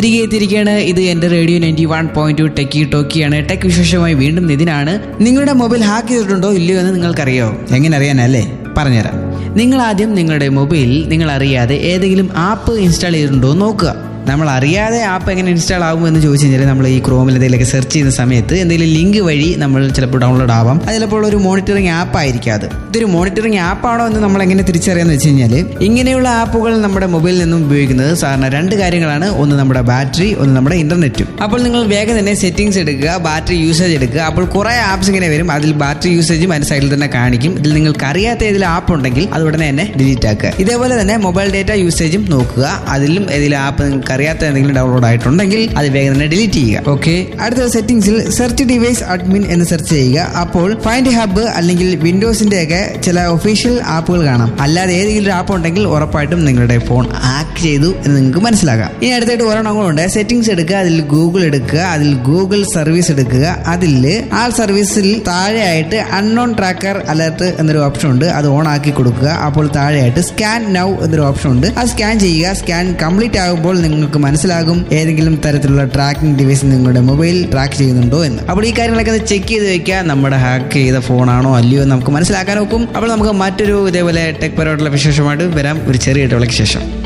തിരികെ എത്തിയിരിക്കുകയാണ് ഇത് എന്റെ radio ninety one point two techie ടോക്കിയാണ് ടെക് വിശേഷമായി വീണ്ടും നിതിനാണ് നിങ്ങളുടെ മൊബൈൽ ഹാക്ക് ചെയ്തിട്ടുണ്ടോ ഇല്ലയോ എന്ന് നിങ്ങൾക്കറിയോ എങ്ങനെ അറിയാനല്ലേ പറഞ്ഞുതരാം നിങ്ങൾ ആദ്യം നിങ്ങളുടെ മൊബൈലിൽ നിങ്ങൾ അറിയാതെ ഏതെങ്കിലും ആപ്പ് ഇൻസ്റ്റാൾ ചെയ്തിട്ടുണ്ടോ എന്ന് നോക്കുക നമ്മൾ അറിയാതെ ആപ്പ് എങ്ങനെ ഇൻസ്റ്റാൾ ആകും എന്ന് ചോദിച്ചു കഴിഞ്ഞാൽ നമ്മൾ ഈ ക്രോമിൽ എന്തെങ്കിലുമൊക്കെ സെർച്ച് ചെയ്യുന്ന സമയത്ത് എന്തെങ്കിലും ലിങ്ക് വഴി നമ്മൾ ചിലപ്പോൾ ഡൗൺലോഡ് ആവാം അത് ചിലപ്പോൾ ഒരു മോണിറ്ററിംഗ് ആപ്പ് ആയിരിക്കും അത് ഇതൊരു മോണിറ്ററിംഗ് ആപ്പാണോ എന്ന് നമ്മൾ എങ്ങനെ തിരിച്ചറിയാന്ന് വെച്ച് കഴിഞ്ഞാൽ ഇങ്ങനെയുള്ള ആപ്പുകൾ നമ്മുടെ മൊബൈലിൽ നിന്നും ഉപയോഗിക്കുന്നത് സാധാരണ രണ്ട് കാര്യങ്ങളാണ് ഒന്ന് നമ്മുടെ ബാറ്ററി ഒന്ന് നമ്മുടെ ഇന്റർനെറ്റും അപ്പോൾ നിങ്ങൾ വേഗം തന്നെ സെറ്റിംഗ്സ് എടുക്കുക ബാറ്ററി യൂസേജ് എടുക്കുക അപ്പോൾ കുറേ ആപ്സ് ഇങ്ങനെ വരും അതിൽ ബാറ്ററി യൂസേജും അതിന്റെ സൈഡിൽ തന്നെ കാണിക്കും ഇതിൽ നിങ്ങൾക്ക് അറിയാത്ത ഏതെങ്കിലും ആപ്പ് ഉണ്ടെങ്കിൽ അത് ഉടനെ തന്നെ ഡിലീറ്റ് ആക്കുക ഇതേപോലെ തന്നെ മൊബൈൽ ഡേറ്റ യൂസേജും നോക്കുക അതിലും ഏതെങ്കിലും ആപ്പ് നിങ്ങൾക്ക് അറിയാത്ത എന്തെങ്കിലും ഡൗൺലോഡ് ആയിട്ടുണ്ടെങ്കിൽ അത് വേഗം തന്നെ ഡിലീറ്റ് ചെയ്യുക ഓക്കെ അടുത്ത സെറ്റിംഗ്സിൽ സെർച്ച് ഡിവൈസ് അഡ്മിൻ എന്ന് സെർച്ച് ചെയ്യുക അപ്പോൾ ഫൈൻഡ് ഹബ്ബ് അല്ലെങ്കിൽ വിൻഡോസിന്റെ ഒക്കെ ചില ഒഫീഷ്യൽ ആപ്പുകൾ കാണാം അല്ലാതെ ഏതെങ്കിലും ഒരു ആപ്പ് ഉണ്ടെങ്കിൽ ഉറപ്പായിട്ടും നിങ്ങളുടെ ഫോൺ ഹാക്ക് ചെയ്തു എന്ന് നിങ്ങൾക്ക് മനസ്സിലാക്കാം ഇനി അടുത്തായിട്ട് ഒരെണ്ണം കൂടെ ഉണ്ട് സെറ്റിംഗ്സ് എടുക്കുക അതിൽ ഗൂഗിൾ എടുക്കുക അതിൽ ഗൂഗിൾ സർവീസ് എടുക്കുക അതിൽ ആ സർവീസിൽ താഴെയായിട്ട് അൺനോൺ ട്രാക്കർ അലർട്ട് എന്നൊരു ഓപ്ഷൻ ഉണ്ട് അത് ഓൺ ആക്കി കൊടുക്കുക അപ്പോൾ താഴെയായിട്ട് സ്കാൻ നൗ എന്നൊരു ഓപ്ഷൻ ഉണ്ട് അത് സ്കാൻ ചെയ്യുക സ്കാൻ കംപ്ലീറ്റ് ആകുമ്പോൾ നിങ്ങൾക്ക് മനസ്സിലാകും ഏതെങ്കിലും തരത്തിലുള്ള ട്രാക്കിംഗ് ഡിവൈസ് നിങ്ങളുടെ മൊബൈൽ ട്രാക്ക് ചെയ്യുന്നുണ്ടോ എന്ന് അപ്പോൾ ഈ കാര്യങ്ങളൊക്കെ ചെക്ക് ചെയ്ത് വെക്കുക നമ്മുടെ ഹാക്ക് ചെയ്ത ഫോണാണോ അല്ലയോ എന്ന് നമുക്ക് മനസ്സിലാക്കാൻ നോക്കും അപ്പോൾ നമുക്ക് മറ്റൊരു ഇതേപോലെ ടെക് പരമായിട്ടുള്ള വിശേഷമായിട്ട് വരാം ഒരു ചെറിയ ഇടവേളയ്ക്ക് ശേഷം